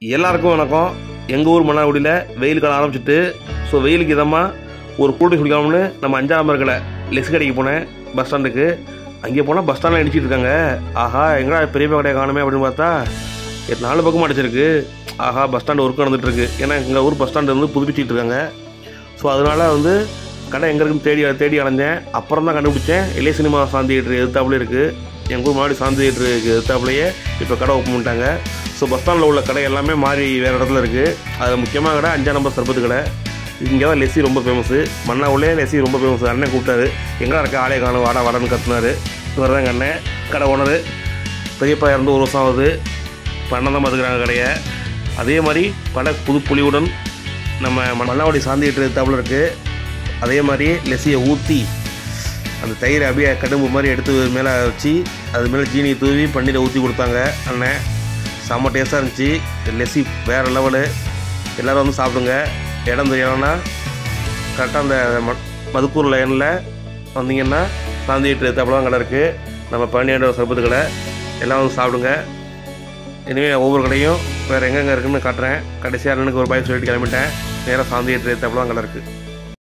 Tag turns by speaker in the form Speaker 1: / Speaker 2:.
Speaker 1: எல்லாருக்கும் வணக்கம் எங்கள் ஊர் மன்னார்குடியில் வெயில் காலம் ஆரம்பிச்சிட்டு ஸோ வெயிலுக்கு இதமாக ஒரு கூட்டை குடிக்காமனு நம்ம அஞ்சாம் நம்பர் கடை லெஸ் கடைக்கு போனேன் பஸ் ஸ்டாண்டுக்கு அங்கே போனால் பஸ் ஸ்டாண்டில் அடிச்சிட்டு இருக்காங்க ஆஹா எங்கடா பெரிய கடையை காணுமே அப்படின்னு பார்த்தா எட்டு நாலு பக்கம் அடிச்சிருக்கு ஆஹா பஸ் ஸ்டாண்டு ஒர்க் நடந்துட்டு இருக்கு ஏன்னா எங்கள் ஊர் பஸ் ஸ்டாண்டு வந்து புதுப்பிச்சிட்டு இருக்காங்க ஸோ அதனால வந்து கடை எங்கே இருக்குன்னு தேடி தேடி அலைஞ்சேன் அப்புறம் தான் கண்டுபிடிச்சேன் எல்ஏ சினிமா சாந்தி தேட்டர் எதிர்த்தாப்புல இருக்குது எங்கள் ஊர் முன்னாடி சாந்தி தேட்டருக்கு எதிர்த்தாப்புலையே இப்போ கடை ஓப்பன் பண்ணிட்டாங்க ஸோ பஸ் ஸ்டாண்டில் உள்ள கடை எல்லாமே மாறி வேறு இடத்துல இருக்குது அதில் முக்கியமாக கடை அஞ்சாம் நம்பர் சர்பத்து கடை இங்கே தான் லெஸ்ஸி ரொம்ப ஃபேமஸு மண்ணாவுலே லெஸ்ஸி ரொம்ப ஃபேமஸ் அண்ணன் கூப்பிட்டாரு எங்கடா இருக்க ஆளே காணும் வாடா வாடான்னு கத்துனாரு இவர் தான் அண்ணன் கடை ஓனரு பெரியப்பா இறந்து ஒரு வருஷம் ஆகுது இப்போ அண்ணன் தான் பார்த்துக்கிறாங்க கடையை அதே மாதிரி பல புது புலியுடன் நம்ம மண்ணாவடி சாந்தி எத்தாப்புல இருக்குது அதே மாதிரி லெஸ்ஸியை ஊற்றி அந்த தயிரை அப்படியே கடும்பு மாதிரி எடுத்து மேலே வச்சு அது மேலே ஜீனி தூவி பன்னீரை ஊற்றி கொடுத்தாங்க அண்ணன் செம்ம டேஸ்ட்டாக இருந்துச்சு லெஸ்ஸி வேறு லெவலு எல்லோரும் வந்து சாப்பிடுங்க இடம் தெரியலன்னா கரெக்டாக அந்த ம மதுக்கூர் லைனில் வந்தீங்கன்னா சாந்தி எத்தாப்புல தான் கடை இருக்குது நம்ம பழனியாண்ட சர்பத்து கடை எல்லாம் வந்து சாப்பிடுங்க இனிமேல் ஒவ்வொரு கடையும் வேறு எங்கெங்கே இருக்குன்னு காட்டுறேன் கடைசியாக அண்ணனுக்கு ஒரு பாய் சொல்லிட்டு கிளம்பிட்டேன் நேராக சாந்தி எத்தாப்புல தான் கடை இருக்குது